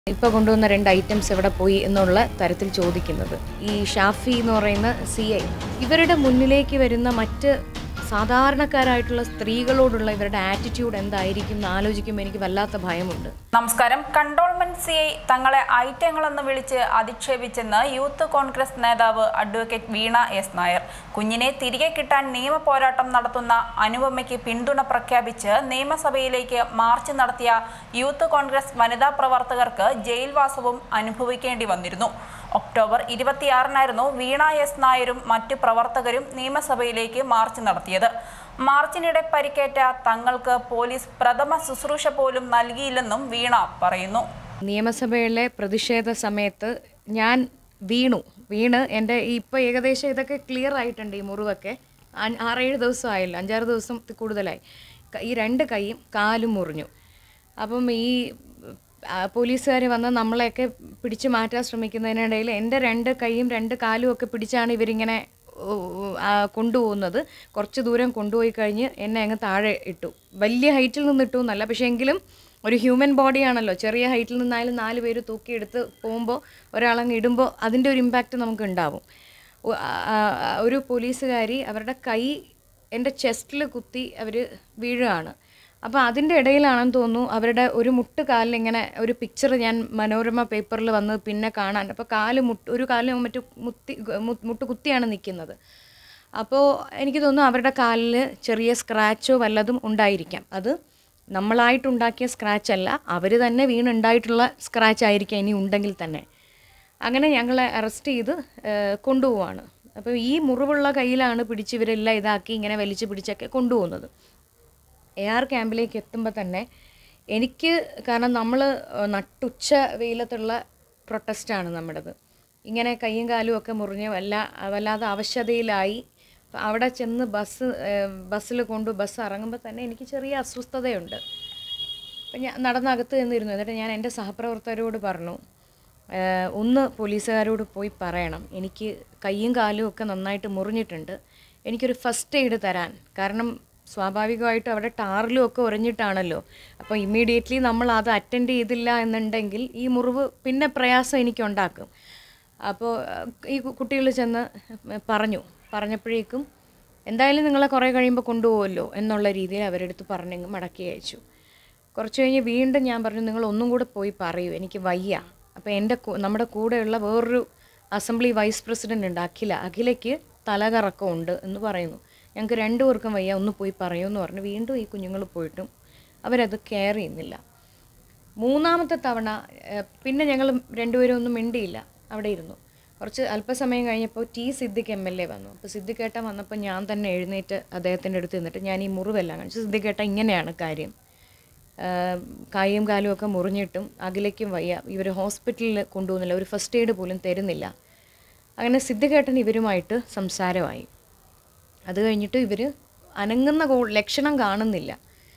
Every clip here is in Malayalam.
ഇപ്പോൾ കൊണ്ടുവന്ന രണ്ട് ഐറ്റംസ് എവിടെ പോയി എന്നുള്ള തരത്തിൽ ചോദിക്കുന്നത് ഈ ഷാഫി എന്ന് പറയുന്ന സി ഐ ഇവരുടെ മുന്നിലേക്ക് വരുന്ന മറ്റ് സാധാരണക്കാരായിട്ടുള്ള സ്ത്രീകളോടുള്ള ഇവരുടെ ആറ്റിറ്റ്യൂഡ് എന്തായിരിക്കും എന്ന് ആലോചിക്കുമ്പോൾ എനിക്ക് വല്ലാത്ത ഭയമുണ്ട് നമസ്കാരം കണ്ടോൺമെന്റ് സി ഐ തങ്ങളെ ഐറ്റങ്ങളെന്ന് വിളിച്ച് അധിക്ഷേപിച്ചെന്ന് യൂത്ത് കോൺഗ്രസ് നേതാവ് അഡ്വക്കേറ്റ് വീണ എസ് നായർ കുഞ്ഞിനെ തിരികെ കിട്ടാൻ നിയമ പോരാട്ടം നടത്തുന്ന അനുപമയ്ക്ക് പിന്തുണ പ്രഖ്യാപിച്ച് നിയമസഭയിലേക്ക് മാർച്ച് നടത്തിയ യൂത്ത് കോൺഗ്രസ് വനിതാ പ്രവർത്തകർക്ക് ജയിൽവാസവും അനുഭവിക്കേണ്ടി വന്നിരുന്നു ഒക്ടോബർ ഇരുപത്തിയാറിനായിരുന്നു വീണ എസ് നായരും മറ്റു പ്രവർത്തകരും നിയമസഭയിലേക്ക് മാർച്ച് നടത്തിയത് മാർച്ചിനിടെ പരിക്കേറ്റ തങ്ങൾക്ക് പോലീസ് പ്രഥമ ശുശ്രൂഷ പോലും നൽകിയില്ലെന്നും വീണ പറയുന്നു നിയമസഭയിലെ പ്രതിഷേധ സമയത്ത് ഞാൻ വീണു വീണ് എൻ്റെ ഇപ്പോൾ ഏകദേശം ഇതൊക്കെ ക്ലിയർ ആയിട്ടുണ്ട് ഈ മുറിവൊക്കെ അൻ- ആറേഴ് ദിവസം ആയില്ല അഞ്ചാറ് ദിവസം കൂടുതലായി ക- ഈ രണ്ട് കൈയും കാലും മുറിഞ്ഞു അപ്പം ഈ പോലീസുകാർ വന്ന് നമ്മളെയൊക്കെ പിടിച്ചു മാറ്റാൻ ശ്രമിക്കുന്നതിനിടയിൽ എൻ്റെ രണ്ട് കൈയും രണ്ട് കാലും ഒക്കെ പിടിച്ചാണ് ഇവരിങ്ങനെ ഓ, ഓ, ആ, കൊണ്ടുപോകുന്നത് കുറച്ച് ദൂരം കൊണ്ടുപോയി കഴിഞ്ഞ് എന്നെ അങ്ങ് താഴെ ഇട്ടു വലിയ ഹൈറ്റിൽ നിന്ന് ഇട്ടു എന്നല്ല പക്ഷേ എങ്കിലും ഒരു ഹ്യൂമൻ ബോഡിയാണല്ലോ ചെറിയ ഹൈറ്റിൽ നിന്നായാലും നാല് പേര് തൂക്കിയെടുത്ത് പോകുമ്പോൾ ഒരാളങ്ങ് ഇടുമ്പോൾ അതിൻ്റെ ഒരു ഇമ്പാക്റ്റ് നമുക്ക് ഉണ്ടാവും ഒ- ആ- ആ- ഒരു പോലീസുകാരി അവരുടെ കൈ എൻ്റെ ചെസ്റ്റിൽ കുത്തി അവർ വീഴുകയാണ് അപ്പോൾ അതിൻ്റെ ഇടയിലാണെന്ന് തോന്നുന്നു അവരുടെ ഒരു മുട്ട് കാലിൽ ഇങ്ങനെ ഒരു പിക്ചർ ഞാൻ മനോരമ പേപ്പറിൽ വന്ന് പിന്നെ കാണാൻ അപ്പോൾ കാല് മുട്ട് ഒരു കാലിൽ മറ്റു മുത്തി മു- മുട്ട് കുത്തിയാണ് നിൽക്കുന്നത് അപ്പോൾ എനിക്ക് തോന്നുന്നു അവരുടെ കാലിൽ ചെറിയ സ്ക്രാച്ചോ വല്ലതും ഉണ്ടായിരിക്കാം അത് നമ്മളായിട്ടുണ്ടാക്കിയ സ്ക്രാച്ച് അല്ല അവർ തന്നെ വീണുണ്ടായിട്ടുള്ള സ്ക്രാച്ച് ആയിരിക്കാം ഇനി ഉണ്ടെങ്കിൽ തന്നെ അങ്ങനെ ഞങ്ങളെ അറസ്റ്റ് ചെയ്ത് ഏഹ്, കൊണ്ടുപോവാണ് അപ്പോൾ ഈ മുറിവുള്ള കയ്യിലാണ് പിടിച്ച് ഇവരെല്ലാം ഇതാക്കി ഇങ്ങനെ വലിച്ചു പിടിച്ചൊക്കെ കൊണ്ടുപോകുന്നത് എ ആർ ക്യാമ്പിലേക്ക് എത്തുമ്പോൾ തന്നെ എനിക്ക് കാരണം നമ്മൾ നട്ടുച്ച വെയിലത്തുള്ള പ്രൊട്ടസ്റ്റാണ് നമ്മുടേത് ഇങ്ങനെ കൈയും കാലും ഒക്കെ മുറിഞ്ഞ് വല്ല വല്ലാതെ അവശതയിലായി അപ്പൊ അവിടെ ചെന്ന് ബസ് ബസ്സിൽ കൊണ്ട് ബസ് ഇറങ്ങുമ്പോൾ തന്നെ എനിക്ക് ചെറിയ അസ്വസ്ഥതയുണ്ട് അപ്പം ഞാൻ നടന്നകത്ത് നിന്നിരുന്നു എന്നിട്ട് ഞാൻ എൻ്റെ സഹപ്രവർത്തകരോട് പറഞ്ഞു "ഏഹ്, ഒന്ന് പോലീസുകാരോട് പോയി പറയണം എനിക്ക് കൈയും കാലും ഒക്കെ നന്നായിട്ട് മുറിഞ്ഞിട്ടുണ്ട് എനിക്കൊരു ഫസ്റ്റ് എയ്ഡ് തരാൻ കാരണം സ്വാഭാവികമായിട്ടും അവിടെ ടാറിലും ഒക്കെ ഉറഞ്ഞിട്ടാണല്ലോ അപ്പോൾ ഇമ്മീഡിയറ്റ്ലി നമ്മൾ അത് അറ്റൻഡ് ചെയ്തില്ല എന്നുണ്ടെങ്കിൽ ഈ മുറിവ് പിന്നെ പ്രയാസം എനിക്കുണ്ടാക്കും അപ്പോൾ ഈ കുട്ടികൾ ചെന്ന് പറഞ്ഞു പറഞ്ഞപ്പോഴേക്കും എന്തായാലും നിങ്ങളെ കുറേ കഴിയുമ്പോൾ കൊണ്ടുപോകുമല്ലോ എന്നുള്ള രീതിയിൽ അവരെടുത്ത് പറഞ്ഞങ്ങ് മടക്കി അയച്ചു കുറച്ച് കഴിഞ്ഞ് വീണ്ടും ഞാൻ പറഞ്ഞു നിങ്ങൾ ഒന്നും കൂടെ പോയി പറയൂ എനിക്ക് വയ്യ അപ്പോൾ എൻ്റെ കൂ- നമ്മുടെ കൂടെയുള്ള വേറൊരു അസംബ്ലി വൈസ് പ്രസിഡൻ്റ് ഉണ്ട് അഖില അഖിലയ്ക്ക് തലകറക്കമുണ്ട് എന്ന് പറയുന്നു ഞങ്ങൾക്ക് രണ്ടു പേർക്കും വയ്യ ഒന്ന് പോയി പറയൂ എന്ന് പറഞ്ഞു വീണ്ടും ഈ കുഞ്ഞുങ്ങൾ പോയിട്ടും അവരത് കെയർ ചെയ്യുന്നില്ല മൂന്നാമത്തെ തവണ ഏഹ്, പിന്നെ ഞങ്ങൾ രണ്ടുപേരും ഒന്നും മിണ്ടിയില്ല അവിടെ ഇരുന്നു കുറച്ച് അല്പസമയം കഴിഞ്ഞപ്പോൾ T Siddique M L A വന്നു അപ്പോൾ സിദ്ദിഖേട്ടൻ വന്നപ്പോൾ ഞാൻ തന്നെ എഴുന്നേറ്റ് അദ്ദേഹത്തിൻ്റെ അടുത്ത് നിന്നിട്ട് ഞാൻ ഈ മുറിവെല്ലാം കാണിച്ചു സിദ്ദിഖേട്ട ഇങ്ങനെയാണ് കാര്യം ആഹ് കൈയും കാലും ഒക്കെ മുറിഞ്ഞിട്ടും അഖിലയ്ക്കും വയ്യ ഇവർ ഹോസ്പിറ്റലിൽ കൊണ്ടുപോകുന്നില്ല ഒരു ഫസ്റ്റ് എയ്ഡ് പോലും തരുന്നില്ല അങ്ങനെ സിദ്ദിഖേട്ടൻ ഇവരുമായിട്ട് സംസാരമായി അത് കഴിഞ്ഞിട്ട് ഇവർ അനങ്ങുന്ന കോ- ലക്ഷണം കാണുന്നില്ല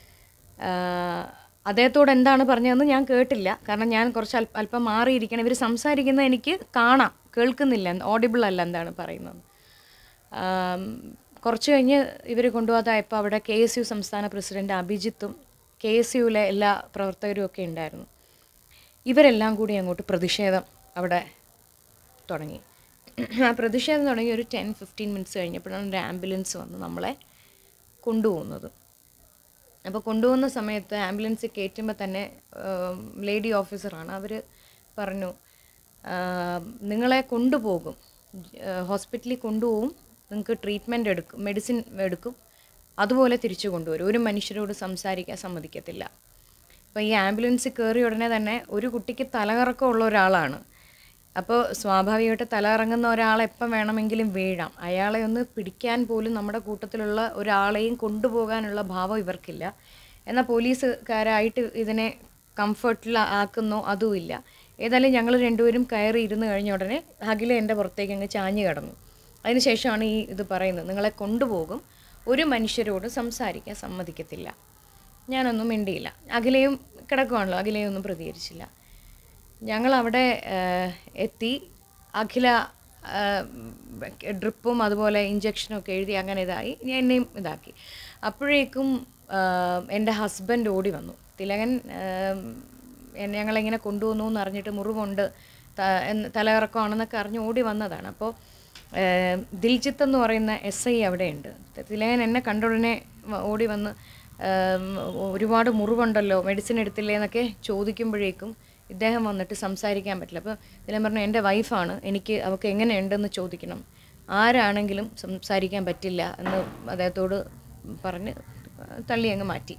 ആഹ് അദ്ദേഹത്തോട് എന്താണ് പറഞ്ഞതെന്ന് ഞാൻ കേട്ടില്ല കാരണം ഞാൻ കുറച്ച് അല്പ അല്പം മാറിയിരിക്കണം ഇവർ സംസാരിക്കുന്നത് എനിക്ക് കാണാം കേൾക്കുന്നില്ല ഓഡിബിൾ അല്ല എന്താണ് പറയുന്നത് ആം, കുറച്ച് കഴിഞ്ഞ് ഇവർ കൊണ്ടുപോകാതായപ്പോൾ അവിടെ കെ എസ് യു സംസ്ഥാന പ്രസിഡന്റ് അഭിജിത്തും കെ എസ് യുവിലെ എല്ലാ പ്രവർത്തകരും ഒക്കെ ഉണ്ടായിരുന്നു ഇവരെല്ലാം കൂടി അങ്ങോട്ട് പ്രതിഷേധം അവിടെ തുടങ്ങി ആ പ്രതിഷേധം തുടങ്ങി ഒരു ടെൻ ഫിഫ്റ്റീൻ മിനിറ്റ്സ് കഴിഞ്ഞപ്പോഴാണ് ഒരു ആംബുലൻസ് വന്ന് നമ്മളെ കൊണ്ടുപോകുന്നത് അപ്പോൾ കൊണ്ടുപോകുന്ന സമയത്ത് ആംബുലൻസ് കയറ്റുമ്പോൾ തന്നെ ലേഡി ഓഫീസറാണ് അവർ പറഞ്ഞു ആം, നിങ്ങളെ കൊണ്ടുപോകും ഹോസ്പിറ്റലിൽ കൊണ്ടുപോകും നിങ്ങൾക്ക് ട്രീറ്റ്മെൻറ്റ് എടുക്കും മെഡിസിൻ എടുക്കും അതുപോലെ തിരിച്ചു കൊണ്ടുവരും ഒരു മനുഷ്യരോട് സംസാരിക്കാൻ സമ്മതിക്കത്തില്ല അപ്പോൾ ഈ ആംബുലൻസിൽ കയറി ഉടനെ തന്നെ ഒരു കുട്ടിക്ക് തലകറക്കമുള്ള ഒരാളാണ് അപ്പോൾ സ്വാഭാവികമായിട്ട് തലകറങ്ങുന്ന ഒരാളെ എപ്പം വേണമെങ്കിലും വീഴാം അയാളെ ഒന്ന് പിടിക്കാൻ പോലും നമ്മുടെ കൂട്ടത്തിലുള്ള ഒരാളെയും കൊണ്ടുപോകാനുള്ള ഭാവം ഇവർക്കില്ല എന്നാൽ പോലീസുകാരായിട്ട് ഇതിനെ കംഫർട്ടിൽ ആക്കുന്നോ അതുമില്ല ഏതായാലും ഞങ്ങൾ രണ്ടുപേരും കയറി ഇരുന്ന് കഴിഞ്ഞ ഉടനെ അഖില എൻ്റെ പുറത്തേക്ക് അങ്ങ് ചാഞ്ഞു കിടന്നു അതിനുശേഷമാണ് ഈ ഇത് പറയുന്നത് നിങ്ങളെ കൊണ്ടുപോകും ഒരു മനുഷ്യരോട് സംസാരിക്കാൻ സമ്മതിക്കത്തില്ല ഞാനൊന്നും മിണ്ടിയില്ല അഖിലയും കിടക്കുവാണല്ലോ അഖിലയും ഒന്നും പ്രതികരിച്ചില്ല ഞങ്ങൾ അവിടെ എത്തി അഖില ആ, ഡ്രിപ്പും അതുപോലെ ഇഞ്ചക്ഷനും ഒക്കെ എഴുതി അങ്ങനെ ഇതായി ഞാൻ എന്നെയും ഇതാക്കി അപ്പോഴേക്കും ആ, എൻ്റെ ഹസ്ബൻഡ് ഓടി വന്നു തിലകൻ ആ, എന്നെ ഞങ്ങളിങ്ങനെ കൊണ്ടുവന്നു എന്ന് അറിഞ്ഞിട്ട് മുറിവുണ്ട് ത- എന്ന് തലയിറക്കമാണെന്നൊക്കെ അറിഞ്ഞ് ഓടി വന്നതാണ് അപ്പോൾ ഏഹ്, ദിൽജിത്ത് എന്ന് പറയുന്ന എസ് ഐ അവിടെയുണ്ട് തിലകൻ എന്നെ കണ്ട ഉടനെ വ- ഓടി വന്ന് ഏം, ഒരുപാട് മുറിവുണ്ടല്ലോ മെഡിസിൻ എടുത്തില്ലേ എന്നൊക്കെ ചോദിക്കുമ്പോഴേക്കും ഇദ്ദേഹം വന്നിട്ട് സംസാരിക്കാൻ പറ്റില്ല അപ്പോൾ ഇതിലും പറഞ്ഞു എൻ്റെ വൈഫാണ് എനിക്ക് അവൾക്ക് എങ്ങനെയുണ്ടെന്ന് ചോദിക്കണം ആരാണെങ്കിലും സംസാരിക്കാൻ പറ്റില്ല എന്ന് അദ്ദേഹത്തോട് പറഞ്ഞ് തള്ളി അങ്ങ് മാറ്റി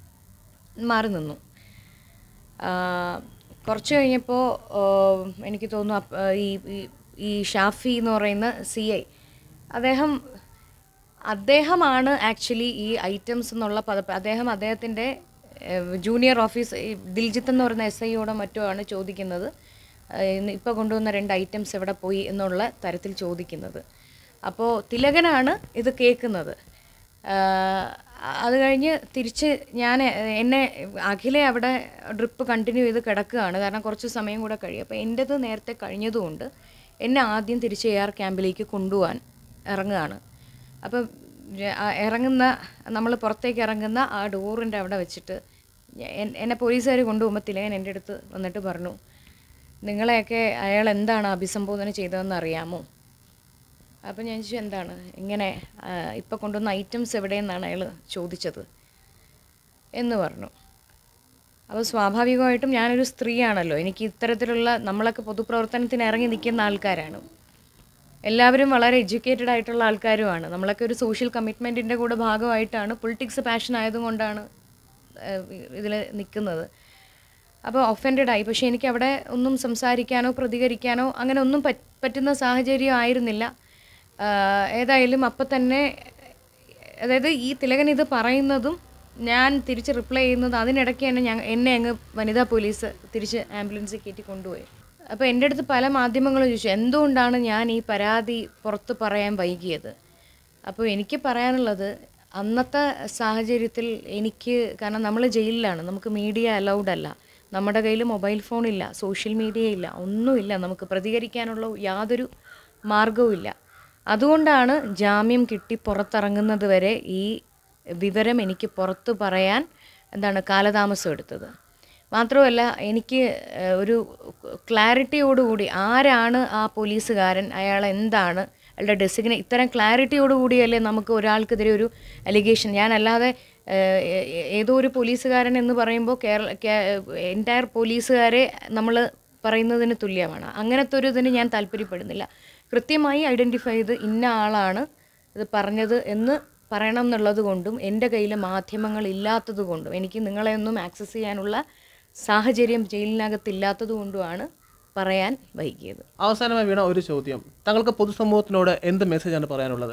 മാറി നിന്നു ആ, കുറച്ച് കഴിഞ്ഞപ്പോൾ എനിക്ക് തോന്നുന്നു അപ്പ- ഈ ഈ- ഈ ഷാഫി എന്ന് പറയുന്ന സി ഐ അദ്ദേഹം അദ്ദേഹമാണ് ആക്ച്വലി ഈ ഐറ്റംസ് എന്നുള്ള പദ അദ്ദേഹം അദ്ദേഹത്തിൻ്റെ ജൂനിയർ ഓഫീസ് ഈ ദിൽജിത്ത് എന്ന് പറയുന്ന എസ് ഐയോടോ മറ്റോ ആണ് ചോദിക്കുന്നത് ഇപ്പോൾ കൊണ്ടുവന്ന രണ്ട് ഐറ്റംസ് എവിടെ പോയി എന്നുള്ള തരത്തിൽ ചോദിക്കുന്നത് അപ്പോൾ തിലകനാണ് ഇത് കേൾക്കുന്നത് ആഹ് അത് കഴിഞ്ഞ് തിരിച്ച് ഞാൻ എന്നെ അഖിലെ അവിടെ ഡ്രിപ്പ് കണ്ടിന്യൂ ചെയ്ത് കിടക്കുകയാണ് കാരണം കുറച്ച് സമയം കൂടെ കഴിയും അപ്പോൾ എൻ്റെത് നേരത്തെ കഴിഞ്ഞതുകൊണ്ട് എന്നെ ആദ്യം തിരിച്ച് എ ആർ ക്യാമ്പിലേക്ക് കൊണ്ടുപോകാൻ ഇറങ്ങുകയാണ് അപ്പം ജ- ആ ഇറങ്ങുന്ന നമ്മൾ പുറത്തേക്ക് ഇറങ്ങുന്ന ആ ഡോറിൻ്റെ അവിടെ വെച്ചിട്ട് ഞ- എൻ- എന്നെ പോലീസുകാർ കൊണ്ടുപോകുമ്പോൾ തിലകൻ എൻ്റെ അടുത്ത് വന്നിട്ട് പറഞ്ഞു നിങ്ങളെയൊക്കെ അയാൾ എന്താണ് അഭിസംബോധന ചെയ്തതെന്ന് അറിയാമോ അപ്പോൾ ഞാൻ ചോദിച്ചു എന്താണ് ഇങ്ങനെ ഇപ്പോൾ കൊണ്ടുവന്ന ഐറ്റംസ് എവിടെയെന്നാണ് അയാൾ ചോദിച്ചത് എന്ന് പറഞ്ഞു അപ്പോൾ സ്വാഭാവികമായിട്ടും ഞാനൊരു സ്ത്രീയാണല്ലോ എനിക്ക് ഇത്തരത്തിലുള്ള നമ്മളൊക്കെ പൊതുപ്രവർത്തനത്തിന് ഇറങ്ങി നിൽക്കുന്ന ആൾക്കാരാണ് എല്ലാവരും വളരെ എഡ്യൂക്കേറ്റഡ് ആയിട്ടുള്ള ആൾക്കാരുമാണ് നമ്മളൊക്കെ ഒരു സോഷ്യൽ കമ്മിറ്റ്മെൻറ്റിൻ്റെ കൂടെ ഭാഗമായിട്ടാണ് പൊളിറ്റിക്സ് പാഷൻ ആയതുകൊണ്ടാണ് ഇതിൽ നിൽക്കുന്നത് അപ്പോൾ ഒഫൻഡഡ് ആയി പക്ഷേ എനിക്ക് അവിടെ ഒന്നും സംസാരിക്കാനോ പ്രതികരിക്കാനോ അങ്ങനെ ഒന്നും പറ്റ് പറ്റുന്ന സാഹചര്യം ആയിരുന്നില്ല ആഹ് ഏതായാലും അപ്പം തന്നെ അതായത് ഈ തിലകൻ ഇത് പറയുന്നതും ഞാൻ തിരിച്ച് റിപ്ലൈ ചെയ്യുന്നത് അതിനിടയ്ക്ക് തന്നെ ഞാൻ എന്നെ അങ്ങ് വനിതാ പോലീസ് തിരിച്ച് ആംബുലൻസിൽ കയറ്റി കൊണ്ടുപോയി അപ്പോൾ എൻ്റെ അടുത്ത് പല മാധ്യമങ്ങളും ചോദിച്ചു എന്തുകൊണ്ടാണ് ഞാൻ ഈ പരാതി പുറത്ത് പറയാൻ വൈകിയത് അപ്പോൾ എനിക്ക് പറയാനുള്ളത് അന്നത്തെ സാഹചര്യത്തിൽ എനിക്ക് കാരണം നമ്മൾ ജയിലിലാണ് നമുക്ക് മീഡിയ അലൗഡ് അല്ല നമ്മുടെ കയ്യിൽ മൊബൈൽ ഫോണില്ല സോഷ്യൽ മീഡിയ ഇല്ല ഒന്നുമില്ല നമുക്ക് പ്രതികരിക്കാനുള്ള യാതൊരു മാർഗവും ഇല്ല അതുകൊണ്ടാണ് ജാമ്യം കിട്ടി പുറത്തിറങ്ങുന്നത് വരെ ഈ വിവരം എനിക്ക് പുറത്ത് പറയാൻ എന്താണ് കാലതാമസം എടുത്തത് മാത്രമല്ല എനിക്ക് ഏഹ്, ഒരു ക്ലാരിറ്റിയോടുകൂടി ആരാണ് ആ പോലീസുകാരൻ അയാൾ എന്താണ് അയാളുടെ ഡെസിഗ്നെ ഇത്തരം ക്ലാരിറ്റിയോടുകൂടിയല്ലേ നമുക്ക് ഒരാൾക്കെതിരെ ഒരു അലിഗേഷൻ ഞാനല്ലാതെ ഏഹ്, ഏ- ഏതോ ഒരു പോലീസുകാരൻ എന്ന് പറയുമ്പോൾ കേരള എൻറ്റയർ പോലീസുകാരെ നമ്മൾ പറയുന്നതിന് തുല്യമാണ് അങ്ങനത്തെ ഒരു ഇതിന് ഞാൻ താല്പര്യപ്പെടുന്നില്ല കൃത്യമായി ഐഡൻറ്റിഫൈ ചെയ്ത് ഇന്ന ആളാണ് ഇത് പറഞ്ഞത് എന്ന് പറയണം എന്നുള്ളത് കൊണ്ടും എൻ്റെ കയ്യിൽ മാധ്യമങ്ങൾ ഇല്ലാത്തത് കൊണ്ടും എനിക്ക് നിങ്ങളെ ഒന്നും ആക്സസ് ചെയ്യാനുള്ള സാഹചര്യം ജയിലിനകത്ത് ഇല്ലാത്തത് കൊണ്ടുമാണ് പറയാൻ വൈകിയത് അവസാനമായി വീണ ഒരു ചോദ്യം താങ്കൾക്ക് പൊതുസമൂഹത്തിനോട് എന്ത് മെസ്സേജാണ് പറയാനുള്ളത്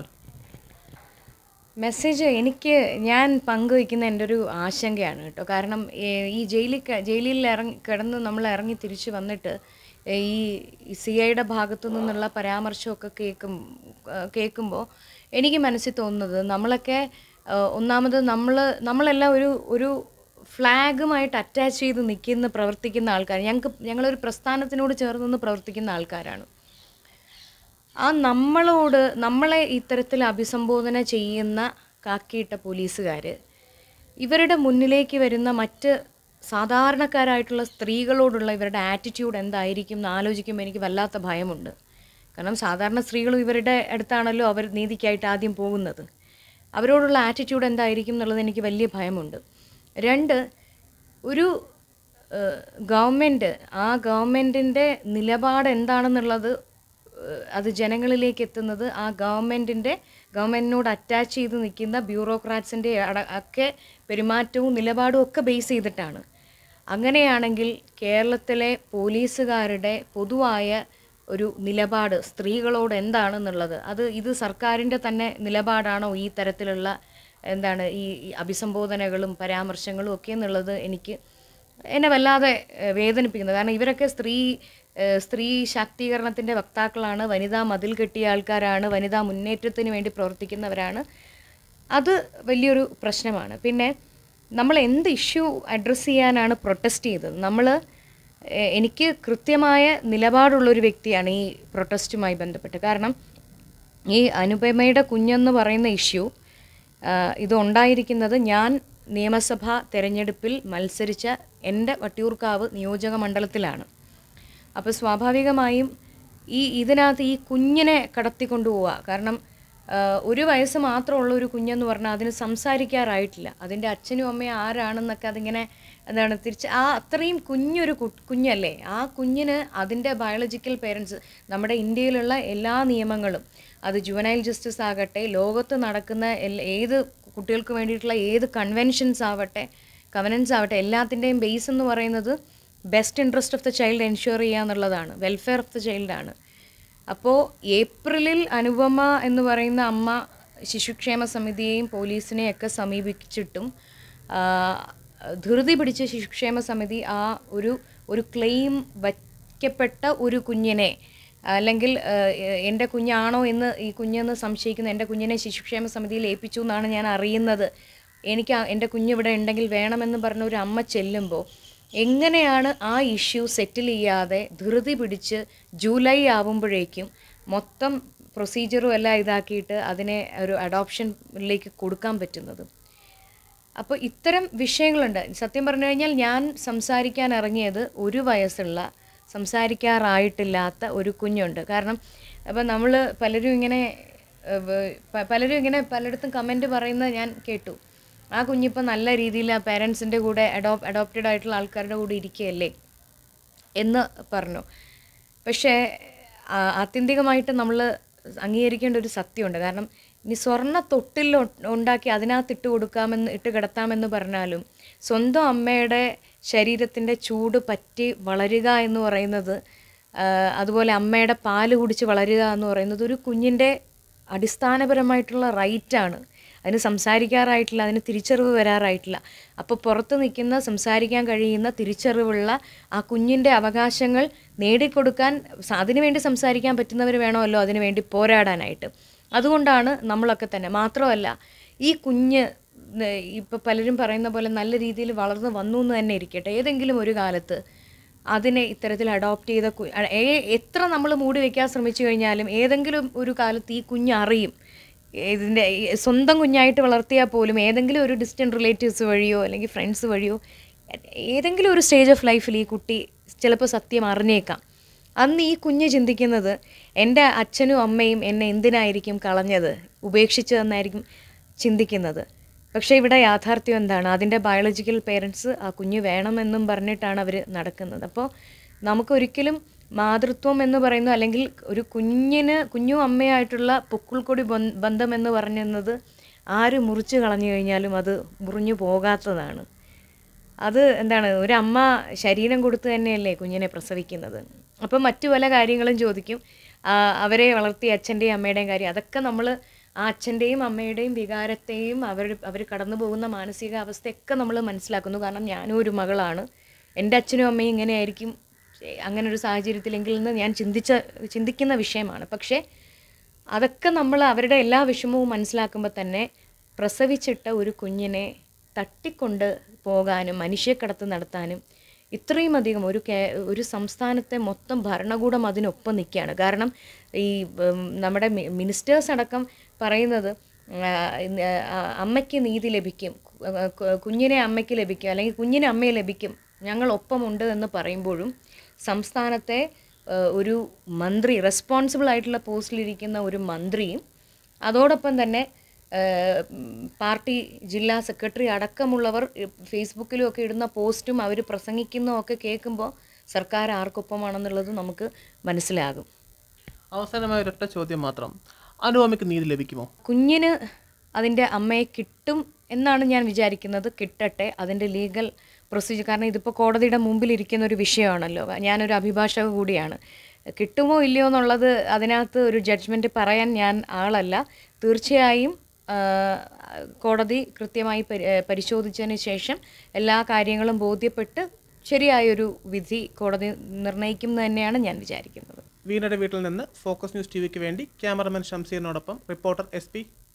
മെസ്സേജ് എനിക്ക് ഞാൻ പങ്കുവയ്ക്കുന്ന എൻ്റെ ഒരു ആശങ്കയാണ് കേട്ടോ കാരണം ഏ- ഈ ജയിലിൽ ക- ജയിലിൽ ഇറങ്ങി കിടന്ന് നമ്മൾ ഇറങ്ങി തിരിച്ച് വന്നിട്ട് ഏ, ഈ സി ഐയുടെ ഭാഗത്തു നിന്നുള്ള പരാമർശമൊക്കെ കേൾക്കും കേൾക്കുമ്പോൾ എനിക്ക് മനസ്സിൽ തോന്നുന്നത് നമ്മളൊക്കെ ആ, ഒന്നാമത് നമ്മൾ നമ്മളെല്ലാം ഒരു ഒരു ഫ്ലാഗുമായിട്ട് അറ്റാച്ച് ചെയ്ത് നിൽക്കുന്ന പ്രവർത്തിക്കുന്ന ആൾക്കാർ ഞങ്ങൾക്ക് ഞങ്ങളൊരു പ്രസ്ഥാനത്തിനോട് ചേർന്ന് നിന്ന് പ്രവർത്തിക്കുന്ന ആൾക്കാരാണ് ആ നമ്മളോട് നമ്മളെ ഇത്തരത്തിൽ അഭിസംബോധന ചെയ്യുന്ന കാക്കിയിട്ട പോലീസുകാർ ഇവരുടെ മുന്നിലേക്ക് വരുന്ന മറ്റ് സാധാരണക്കാരായിട്ടുള്ള സ്ത്രീകളോടുള്ള ഇവരുടെ ആറ്റിറ്റ്യൂഡ് എന്തായിരിക്കും എന്ന് ആലോചിക്കുമ്പോൾ എനിക്ക് വല്ലാത്ത ഭയമുണ്ട് കാരണം സാധാരണ സ്ത്രീകളും ഇവരുടെ അടുത്താണല്ലോ അവർ നീതിക്കായിട്ട് ആദ്യം പോകുന്നത് അവരോടുള്ള ആറ്റിറ്റ്യൂഡ് എന്തായിരിക്കും എന്നുള്ളത് എനിക്ക് വലിയ ഭയമുണ്ട് രണ്ട് ഒരു ഗവൺമെൻറ് ആ ഗവൺമെൻറ്റിൻ്റെ നിലപാട് എന്താണെന്നുള്ളത് ഏഹ് അത് ജനങ്ങളിലേക്ക് എത്തുന്നത് ആ ഗവൺമെൻറ്റിൻ്റെ ഗവൺമെൻറ്റിനോട് അറ്റാച്ച് ചെയ്ത് നിൽക്കുന്ന ബ്യൂറോക്രാറ്റ്സിൻ്റെ അട ഒക്കെ പെരുമാറ്റവും നിലപാടും ഒക്കെ ബേസ് ചെയ്തിട്ടാണ് അങ്ങനെയാണെങ്കിൽ കേരളത്തിലെ പോലീസുകാരുടെ പൊതുവായ ഒരു നിലപാട് സ്ത്രീകളോട് എന്താണെന്നുള്ളത് അത് ഇത് സർക്കാരിൻ്റെ തന്നെ നിലപാടാണോ ഈ തരത്തിലുള്ള എന്താണ് ഈ ഈ അഭിസംബോധനകളും പരാമർശങ്ങളും ഒക്കെ എന്നുള്ളത് എനിക്ക് എന്നെ വല്ലാതെ ഏഹ്, വേദനിപ്പിക്കുന്നത് കാരണം ഇവരൊക്കെ സ്ത്രീ ഏഹ്, സ്ത്രീ ശാക്തീകരണത്തിൻ്റെ വക്താക്കളാണ് വനിതാ മതിൽ കെട്ടിയ ആൾക്കാരാണ് വനിതാ മുന്നേറ്റത്തിന് വേണ്ടി പ്രവർത്തിക്കുന്നവരാണ് അത് വലിയൊരു പ്രശ്നമാണ് പിന്നെ നമ്മൾ എന്ത് ഇഷ്യൂ അഡ്രസ്സ് ചെയ്യാനാണ് പ്രൊട്ടസ്റ്റ് ചെയ്തത് നമ്മൾ എനിക്ക് കൃത്യമായ നിലപാടുള്ളൊരു വ്യക്തിയാണ് ഈ പ്രൊട്ടസ്റ്റുമായി ബന്ധപ്പെട്ട് കാരണം ഈ അനുപമയുടെ കുഞ്ഞെന്ന് പറയുന്ന ഇഷ്യൂ ഇത് ഉണ്ടായിരിക്കുന്നത് ഞാൻ നിയമസഭാ തെരഞ്ഞെടുപ്പിൽ മത്സരിച്ച എൻ്റെ വട്ടിയൂർക്കാവ് നിയോജക മണ്ഡലത്തിലാണ് അപ്പോൾ സ്വാഭാവികമായും ഈ ഇതിനകത്ത് ഈ കുഞ്ഞിനെ കടത്തിക്കൊണ്ടു പോവുക കാരണം ആ, ഒരു വയസ്സ് മാത്രമുള്ള ഒരു കുഞ്ഞെന്ന് പറഞ്ഞാൽ അതിന് സംസാരിക്കാറായിട്ടില്ല അതിൻ്റെ അച്ഛനും അമ്മയും ആരാണെന്നൊക്കെ അതിങ്ങനെ എന്താണ് തിരിച്ച് ആ അത്രയും കുഞ്ഞൊരു കു- കുഞ്ഞല്ലേ ആ കുഞ്ഞിന് അതിൻ്റെ ബയോളജിക്കൽ പേരൻസ് നമ്മുടെ ഇന്ത്യയിലുള്ള എല്ലാ നിയമങ്ങളും അത് ജുവനൈൽ ജസ്റ്റിസ് ആകട്ടെ ലോകത്ത് നടക്കുന്ന എൽ- ഏത് കുട്ടികൾക്ക് വേണ്ടിയിട്ടുള്ള ഏത് കൺവെൻഷൻസ് ആവട്ടെ കവനൻസ് ആവട്ടെ എല്ലാത്തിൻ്റെയും ബേസ് എന്ന് പറയുന്നത് best interest of the child ensure ചെയ്യുക എന്നുള്ളതാണ് വെൽഫെയർ ഓഫ് ദ ചൈൽഡാണ് അപ്പോൾ ഏപ്രിലിൽ അനുപമ എന്ന് പറയുന്ന അമ്മ ശിശുക്ഷേമ സമിതിയെയും പോലീസിനെയും ഒക്കെ സമീപിച്ചിട്ടും ആ, ധൃതി പിടിച്ച ശിശുക്ഷേമ സമിതി ആ ഒരു ഒരു ക്ലെയിം വയ്ക്കപ്പെട്ട ഒരു കുഞ്ഞിനെ അല്ലെങ്കിൽ ആ, എൻ്റെ കുഞ്ഞാണോ എന്ന് ഈ കുഞ്ഞെന്ന് സംശയിക്കുന്ന എൻ്റെ കുഞ്ഞിനെ ശിശുക്ഷേമ സമിതിയിൽ ഏൽപ്പിച്ചു എന്നാണ് ഞാൻ അറിയുന്നത് എനിക്ക് ആ- എൻ്റെ കുഞ്ഞിവിടെ ഉണ്ടെങ്കിൽ വേണമെന്ന് പറഞ്ഞ ഒരു അമ്മ ചെല്ലുമ്പോൾ എങ്ങനെയാണ് ആ ഇഷ്യൂ സെറ്റിൽ ചെയ്യാതെ ധൃതി പിടിച്ച് ജൂലൈ ആവുമ്പോഴേക്കും മൊത്തം പ്രൊസീജിയറും എല്ലാം ഇതാക്കിയിട്ട് അതിനെ ഒരു അഡോപ്ഷനിലേക്ക് കൊടുക്കാൻ പറ്റുന്നത് അപ്പോൾ ഇത്തരം വിഷയങ്ങളുണ്ട് സത്യം പറഞ്ഞു കഴിഞ്ഞാൽ ഞാൻ സംസാരിക്കാൻ ഇറങ്ങിയത് ഒരു വയസ്സുള്ള സംസാരിക്കാറായിട്ടില്ലാത്ത ഒരു കുഞ്ഞുണ്ട് കാരണം അപ്പോൾ നമ്മൾ പലരും ഇങ്ങനെ ഏഹ്, വ- പ- പലരും ഇങ്ങനെ പലയിടത്തും കമൻറ്റ് പറയുന്നത് ഞാൻ കേട്ടു ആ കുഞ്ഞിപ്പോൾ നല്ല രീതിയിൽ ആ പേരൻസിൻ്റെ കൂടെ അഡോപ് അഡോപ്റ്റഡ് ആയിട്ടുള്ള ആൾക്കാരുടെ കൂടെ ഇരിക്കുകയല്ലേ എന്ന് പറഞ്ഞു പക്ഷേ ആ, ആത്യന്തികമായിട്ട് നമ്മൾ അംഗീകരിക്കേണ്ട ഒരു സത്യമുണ്ട് കാരണം ഇനി സ്വർണ്ണ തൊട്ടിൽ ഉ- ഉണ്ടാക്കി അതിനകത്ത് ഇട്ട് കൊടുക്കാമെന്ന് ഇട്ട് കിടത്താമെന്ന് പറഞ്ഞാലും സ്വന്തം അമ്മയുടെ ശരീരത്തിൻ്റെ ചൂട് പറ്റി വളരുക എന്ന് പറയുന്നത് ആ, അതുപോലെ അമ്മയുടെ പാല് കുടിച്ച് വളരുക എന്ന് പറയുന്നത് ഒരു കുഞ്ഞിൻ്റെ അടിസ്ഥാനപരമായിട്ടുള്ള റൈറ്റാണ് അതിന് സംസാരിക്കാറായിട്ടില്ല അതിന് തിരിച്ചറിവ് വരാറായിട്ടില്ല അപ്പോൾ പുറത്ത് നിൽക്കുന്ന സംസാരിക്കാൻ കഴിയുന്ന തിരിച്ചറിവുള്ള ആ കുഞ്ഞിൻ്റെ അവകാശങ്ങൾ നേടിക്കൊടുക്കാൻ സ- അതിനുവേണ്ടി സംസാരിക്കാൻ പറ്റുന്നവർ വേണമല്ലോ അതിനു വേണ്ടി പോരാടാനായിട്ട് അതുകൊണ്ടാണ് നമ്മളൊക്കെ തന്നെ മാത്രമല്ല ഈ കുഞ്ഞ് ഇപ്പോൾ പലരും പറയുന്ന പോലെ നല്ല രീതിയിൽ വളർന്നു വന്നു എന്ന് തന്നെ ഇരിക്കട്ടെ ഏതെങ്കിലും ഒരു കാലത്ത് അതിനെ ഇത്തരത്തിൽ അഡോപ്റ്റ് ചെയ്ത കു- അ- ഏ- എത്ര നമ്മൾ മൂടി വെക്കാൻ ശ്രമിച്ചു കഴിഞ്ഞാലും ഏതെങ്കിലും ഒരു കാലത്ത് ഈ കുഞ്ഞ് അറിയും ഇതിൻ്റെ ഈ സ്വന്തം കുഞ്ഞായിട്ട് വളർത്തിയാൽ പോലും ഏതെങ്കിലും ഒരു ഡിസ്റ്റൻറ്റ് റിലേറ്റീവ്സ് വഴിയോ അല്ലെങ്കിൽ ഫ്രണ്ട്സ് വഴിയോ ഏതെങ്കിലും ഒരു സ്റ്റേജ് ഓഫ് ലൈഫിൽ ഈ കുട്ടി ചിലപ്പോൾ സത്യം അറിഞ്ഞേക്കാം അന്ന് ഈ കുഞ്ഞ് ചിന്തിക്കുന്നത് എൻ്റെ അച്ഛനും അമ്മയും എന്നെ എന്തിനായിരിക്കും കളഞ്ഞത് ഉപേക്ഷിച്ചതെന്നായിരിക്കും ചിന്തിക്കുന്നത് പക്ഷേ ഇവിടെ യാഥാർത്ഥ്യം എന്താണ് അതിൻ്റെ ബയോളജിക്കൽ പേരൻസ് ആ കുഞ്ഞ് വേണമെന്നും പറഞ്ഞിട്ടാണ് അവർ നടക്കുന്നത് അപ്പോൾ നമുക്കൊരിക്കലും മാതൃത്വം എന്ന് പറയുന്നത് അല്ലെങ്കിൽ ഒരു കുഞ്ഞിന് കുഞ്ഞും അമ്മയായിട്ടുള്ള പൊക്കിൾക്കൊടി ബന്ധ- ബന്ധം എന്ന് പറയുന്നത് ആര് മുറിച്ച് കളഞ്ഞു കഴിഞ്ഞാലും അത് മുറിഞ്ഞു പോകാത്തതാണ് അത് എന്താണ് ഒരു അമ്മ ശരീരം കൊടുത്ത് തന്നെയല്ലേ കുഞ്ഞിനെ പ്രസവിക്കുന്നത് അപ്പം മറ്റു പല കാര്യങ്ങളും ചോദിക്കും ആ, അവരെ വളർത്തിയ അച്ഛൻ്റെയും അമ്മയുടെയും കാര്യം അതൊക്കെ നമ്മൾ ആ അച്ഛൻ്റെയും അമ്മയുടെയും വികാരത്തെയും അവർ അവർ കടന്നു പോകുന്ന മാനസികാവസ്ഥയൊക്കെ നമ്മൾ മനസ്സിലാക്കുന്നു കാരണം ഞാനും ഒരു മകളാണ് എൻ്റെ അച്ഛനും അമ്മയും ഇങ്ങനെയായിരിക്കും ഏ, അങ്ങനെ ഒരു സാഹചര്യത്തിലെങ്കിൽ നിന്ന് ഞാൻ ചിന്തിച്ച ചിന്തിക്കുന്ന വിഷയമാണ് പക്ഷേ അതൊക്കെ നമ്മൾ അവരുടെ എല്ലാ വിഷമവും മനസ്സിലാക്കുമ്പോൾ തന്നെ പ്രസവിച്ചിട്ട ഒരു കുഞ്ഞിനെ തട്ടിക്കൊണ്ട് പോകാനും മനുഷ്യക്കടത്ത് നടത്താനും ഇത്രയും അധികം ഒരു കേ ഒരു സംസ്ഥാനത്തെ മൊത്തം ഭരണകൂടം അതിനൊപ്പം നിൽക്കുകയാണ് കാരണം ഈ ഉം, നമ്മുടെ മി- മിനിസ്റ്റേഴ്സ് അടക്കം പറയുന്നത് ആ, ഇന്ന് ആ, അമ്മയ്ക്ക് നീതി ലഭിക്കും കു- കു- കുഞ്ഞിനെ അമ്മയ്ക്ക് ലഭിക്കും അല്ലെങ്കിൽ കുഞ്ഞിനെ അമ്മയെ ലഭിക്കും ഞങ്ങൾ ഒപ്പമുണ്ട് എന്ന് പറയുമ്പോഴും സംസ്ഥാനത്തെ ആ, ഒരു മന്ത്രി റെസ്പോൺസിബിൾ ആയിട്ടുള്ള പോസ്റ്റിലിരിക്കുന്ന ഒരു മന്ത്രിയും അതോടൊപ്പം തന്നെ ആ, ഉം, പാർട്ടി ജില്ലാ സെക്രട്ടറി അടക്കമുള്ളവർ ഇ- ഫേസ്ബുക്കിലും ഒക്കെ ഇടുന്ന പോസ്റ്റും അവർ പ്രസംഗിക്കുന്നതും ഒക്കെ കേൾക്കുമ്പോൾ സർക്കാർ ആർക്കൊപ്പമാണെന്നുള്ളത് നമുക്ക് മനസ്സിലാകും അവസാനമായ ഒരൊറ്റ ചോദ്യം മാത്രം അനുപമയ്ക്ക് നീതി ലഭിക്കുമോ കുഞ്ഞിന് അതിൻ്റെ അമ്മയെ കിട്ടും എന്നാണ് ഞാൻ വിചാരിക്കുന്നത് കിട്ടട്ടെ അതിൻ്റെ ലീഗൽ പ്രൊസീജിയർ കാരണം ഇതിപ്പോൾ കോടതിയുടെ മുമ്പിൽ ഇരിക്കുന്ന ഒരു വിഷയമാണല്ലോ ഞാനൊരു അഭിഭാഷക കൂടിയാണ് കിട്ടുമോ ഇല്ലയോ എന്നുള്ളത് അതിനകത്ത് ഒരു ജഡ്ജ്മെൻറ്റ് പറയാൻ ഞാൻ ആളല്ല തീർച്ചയായും ആ, കോടതി കൃത്യമായി പരി പരിശോധിച്ചതിന് ശേഷം എല്ലാ കാര്യങ്ങളും ബോധ്യപ്പെട്ട് ശരിയായൊരു വിധി കോടതി നിർണ്ണയിക്കും എന്ന് തന്നെയാണ് ഞാൻ വിചാരിക്കുന്നത് വീണയുടെ വീട്ടിൽ നിന്ന് ഫോക്കസ് ന്യൂസ് ടി വിക്ക് വേണ്ടി ക്യാമറമാൻ ഷംസീറിനോടൊപ്പം റിപ്പോർട്ടർ എസ് പി